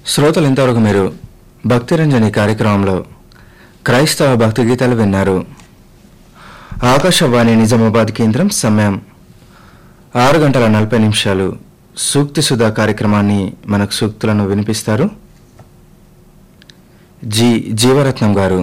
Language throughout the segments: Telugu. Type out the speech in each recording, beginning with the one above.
శ్రోతలు ఇంతవరకు మీరు భక్తిరంజని కార్యక్రమంలో క్రైస్తవ భక్తి గీతాలు విన్నారు ఆకాశవాణి నిజామాబాద్ కేంద్రం సమయం ఆరు గంటల నలభై నిమిషాలు సూక్తి సుధా కార్యక్రమాన్ని మనకు సూక్తులను వినిపిస్తారు జి జీవరత్నం గారు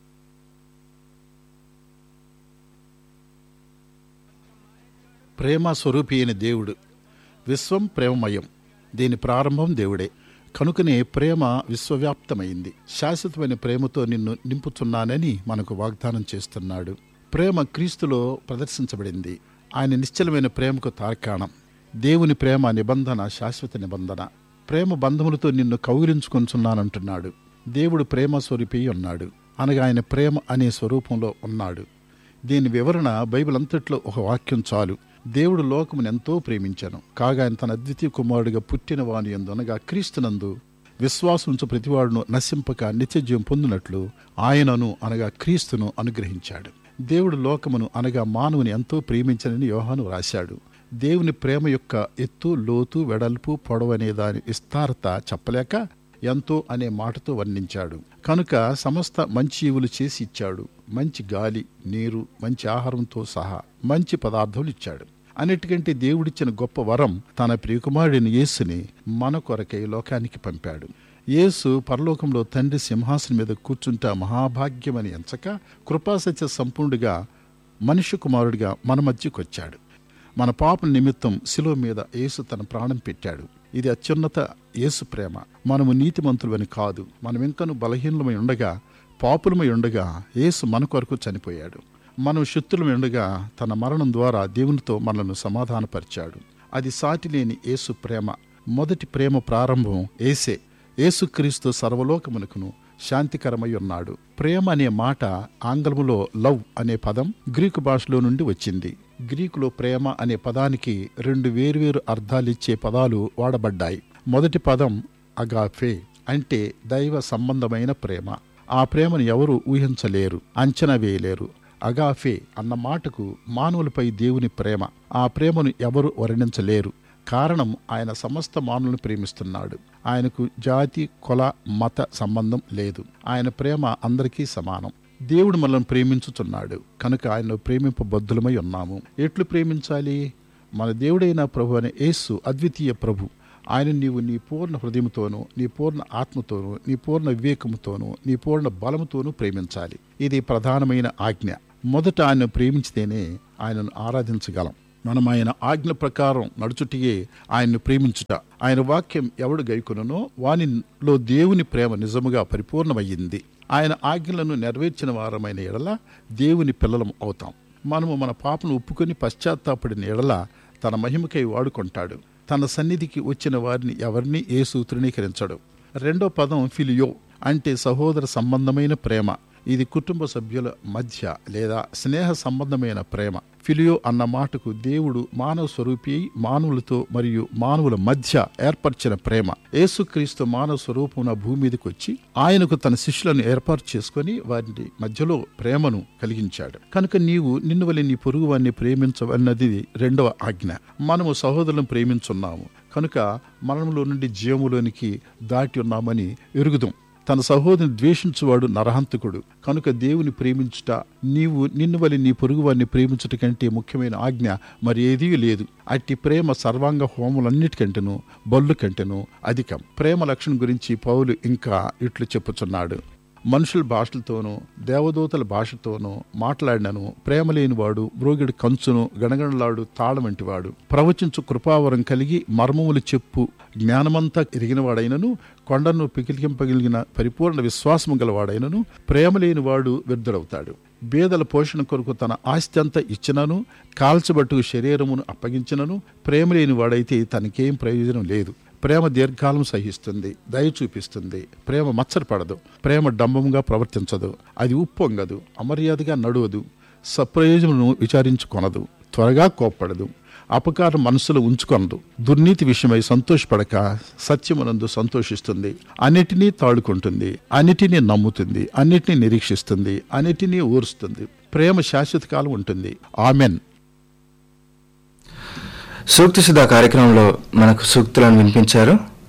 ప్రేమ స్వరూపి అయిన దేవుడు విశ్వం ప్రేమమయం దీని ప్రారంభం దేవుడే కనుకనే ప్రేమ విశ్వవ్యాప్తమైంది శాశ్వతమైన ప్రేమతో నిన్ను నింపుతున్నానని మనకు వాగ్దానం చేస్తున్నాడు ప్రేమ క్రీస్తులో ప్రదర్శించబడింది ఆయన నిశ్చలమైన ప్రేమకు తార్కాణం దేవుని ప్రేమ నిబంధన శాశ్వత నిబంధన ప్రేమ బంధములతో నిన్ను కౌగిలించుకొంచున్నానంటున్నాడు దేవుడు ప్రేమ స్వరూపి ఉన్నాడు అనగా ఆయన ప్రేమ అనే స్వరూపంలో ఉన్నాడు దీని వివరణ బైబిల్ అంతట్లో ఒక వాక్యం చాలు దేవుడు లోకమును ఎంతో ప్రేమించాను కాగా ఆయన తన అద్వితీయ కుమారుడిగా పుట్టిన వాని యందు అనగా క్రీస్తునందు విశ్వాసంచు ప్రతివాడును నశింపక నిత్యజీవం పొందినట్లు ఆయనను అనగా క్రీస్తును అనుగ్రహించాడు దేవుడు లోకమును అనగా మానవుని ఎంతో ప్రేమించనని యోహాను రాశాడు దేవుని ప్రేమ యొక్క ఎత్తు లోతు వెడల్పు పొడవనే దాని విస్తారత చెప్పలేక ఎంతో అనే మాటతో వర్ణించాడు కనుక సమస్త మంచి ఈవులు చేసి ఇచ్చాడు మంచి గాలి నీరు మంచి ఆహారంతో సహా మంచి పదార్థాలు ఇచ్చాడు అన్నిటికంటే దేవుడిచ్చిన గొప్ప వరం తన ప్రియకుమారుడిని యేసుని మన కొరకై లోకానికి పంపాడు యేసు పరలోకంలో తండ్రి సింహాసనం మీద కూర్చుంటా మహాభాగ్యమని ఎంచక కృపాసత్య సంపూర్ణుడిగా మనుష్య కుమారుడిగా మన మధ్యకొచ్చాడు మన పాపల నిమిత్తం శిలువ మీద యేసు తన ప్రాణం పెట్టాడు ఇది అత్యున్నత యేసు ప్రేమ మనము నీతిమంతులమని కాదు మనం ఇంకను బలహీనమై ఉండగా పాపులమై ఉండగా యేసు మన కొరకు చనిపోయాడు మనం శుద్ధులమై ఉండగా తన మరణం ద్వారా దేవునితో మనల్ని సమాధానపరిచాడు అది సాటి లేని యేసు ప్రేమ మొదటి ప్రేమ ప్రారంభం ఏసే యేసుక్రీస్తు సర్వలోకమునకును శాంతికరమై ఉన్నాడు ప్రేమ అనే మాట ఆంగ్లములో లవ్ అనే పదం గ్రీకు భాషలో నుండి వచ్చింది గ్రీకులో ప్రేమ అనే పదానికి రెండు వేర్వేరు అర్థాలిచ్చే పదాలు వాడబడ్డాయి మొదటి పదం అగాఫే అంటే దైవ సంబంధమైన ప్రేమ ఆ ప్రేమను ఎవరు ఊహించలేరు అంచనా వేయలేరు అగాఫే అన్న మాటకు మానవులపై దేవుని ప్రేమ ఆ ప్రేమను ఎవరు వర్ణించలేరు కారణం ఆయన సమస్త మానవులను ప్రేమిస్తున్నాడు ఆయనకు జాతి కుల మత సంబంధం లేదు ఆయన ప్రేమ అందరికీ సమానం దేవుడు మనల్ని ప్రేమించుచున్నాడు కనుక ఆయన ప్రేమింపబద్ధులమై ఉన్నాము ఎట్లు ప్రేమించాలి మన దేవుడైన ప్రభు అనే యేసు అద్వితీయ ప్రభు ఆయన నీవు నీ పూర్ణ హృదయంతోనూ నీ పూర్ణ ఆత్మతోనూ నీ పూర్ణ వివేకముతోనూ నీ పూర్ణ బలముతోనూ ప్రేమించాలి ఇది ప్రధానమైన ఆజ్ఞ మొదట ఆయన ప్రేమించితేనే ఆయనను ఆరాధించగలం మనం ఆయన ఆజ్ఞ ప్రకారం నడుచుటియే ఆయన్ను ప్రేమించుట ఆయన వాక్యం ఎవడు గైకొననో వానిలో దేవుని ప్రేమ నిజముగా పరిపూర్ణమయ్యింది ఆయన ఆజ్ఞలను నెరవేర్చిన వారమైన ఎడల దేవుని పిల్లలం అవుతాం మనము మన పాపను ఒప్పుకొని పశ్చాత్తాపడిన ఎడల తన మహిమకై వాడుకుంటాడు తన సన్నిధికి వచ్చిన వారిని ఎవరిని ఏసు తృణీకరించడు రెండో పదం ఫిలియో అంటే సహోదర సంబంధమైన ప్రేమ ఇది కుటుంబ సభ్యుల మధ్య లేదా స్నేహ సంబంధమైన ప్రేమ ఫిలియో అన్న మాటకు దేవుడు మానవ స్వరూపి అయి మానవులతో మరియు మానవుల మధ్య ఏర్పరిచిన ప్రేమ యేసుక్రీస్తు మానవ స్వరూపమున భూమి మీదకి వచ్చి ఆయనకు తన శిష్యులను ఏర్పాటు చేసుకొని వారి మధ్యలో ప్రేమను కలిగించాడు కనుక నీవు నిన్ను వల్ల నీ పొరుగు వారిని ప్రేమించవన్నది రెండవ ఆజ్ఞ మనము సహోదరులను ప్రేమించున్నాము కనుక మరణంలో నుండి జీవములోనికి దాటి ఉన్నామని ఎరుగుదాం తన సహోదరుని ద్వేషించువాడు నరహంతకుడు కనుక దేవుని ప్రేమించుట నీవు నిన్ను వలి నీ పొరుగువారిని ప్రేమించుట కంటే ముఖ్యమైన ఆజ్ఞ మరి ఏదీ లేదు అట్టి ప్రేమ సర్వాంగ హోములన్నిటికంటేను బల్లు కంటేను అధికం ప్రేమ లక్షణం గురించి పౌలు ఇంకా ఇట్లు చెప్పుచున్నాడు మనుషుల భాషలతోనూ దేవదూతల భాషతోనూ మాట్లాడినను ప్రేమ లేనివాడు బ్రోగిడు కంచును గణగణలాడు తాళం వంటివాడు ప్రవచించు కృపావరం కలిగి మర్మములు చెప్పు జ్ఞానమంతా ఎరిగినవాడైనను కొండను పికిలింపగలిగిన పరిపూర్ణ విశ్వాసము గలవాడైనను ప్రేమ లేనివాడు వ్యర్థుడవుతాడు బేదల పోషణ కొరకు తన ఆస్తి అంతా ఇచ్చినను కాల్చబట్టుకు శరీరమును అప్పగించినను ప్రేమ లేని వాడైతే తనకేం ప్రయోజనం లేదు ప్రేమ దీర్ఘకాలం సహిస్తుంది దయ చూపిస్తుంది ప్రేమ మచ్చరపడదు ప్రేమ డంబముగా ప్రవర్తించదు అది ఉప్పొంగదు అమర్యాదగా నడువదు సప్రయోజనను విచారించుకొనదు త్వరగా కోప్పడదు అపకారం మనసులో ఉంచుకొనదు దుర్నీతి విషయమై సంతోషపడక సత్యమునందు సంతోషిస్తుంది అన్నిటినీ తాడుకుంటుంది అన్నిటినీ నమ్ముతుంది అన్నిటినీ నిరీక్షిస్తుంది అన్నిటినీ ఊరుస్తుంది ప్రేమ శాశ్వత కాలం ఉంటుంది ఆమెన్ సూక్తి సుధా కార్యక్రమంలో మనకు సూక్తులను వినిపించారు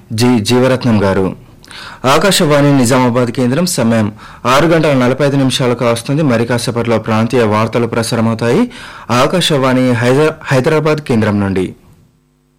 జి జీవరత్నం గారు ఆకాశవాణి నిజామాబాద్ కేంద్రం సమయం ఆరు గంటల నలభై ఐదు నిమిషాలకు వస్తుంది మరి కాసేపట్లో ప్రాంతీయ వార్తలు ప్రసారమవుతాయి ఆకాశవాణి హైదరా హైదరాబాద్ కేంద్రం నుండి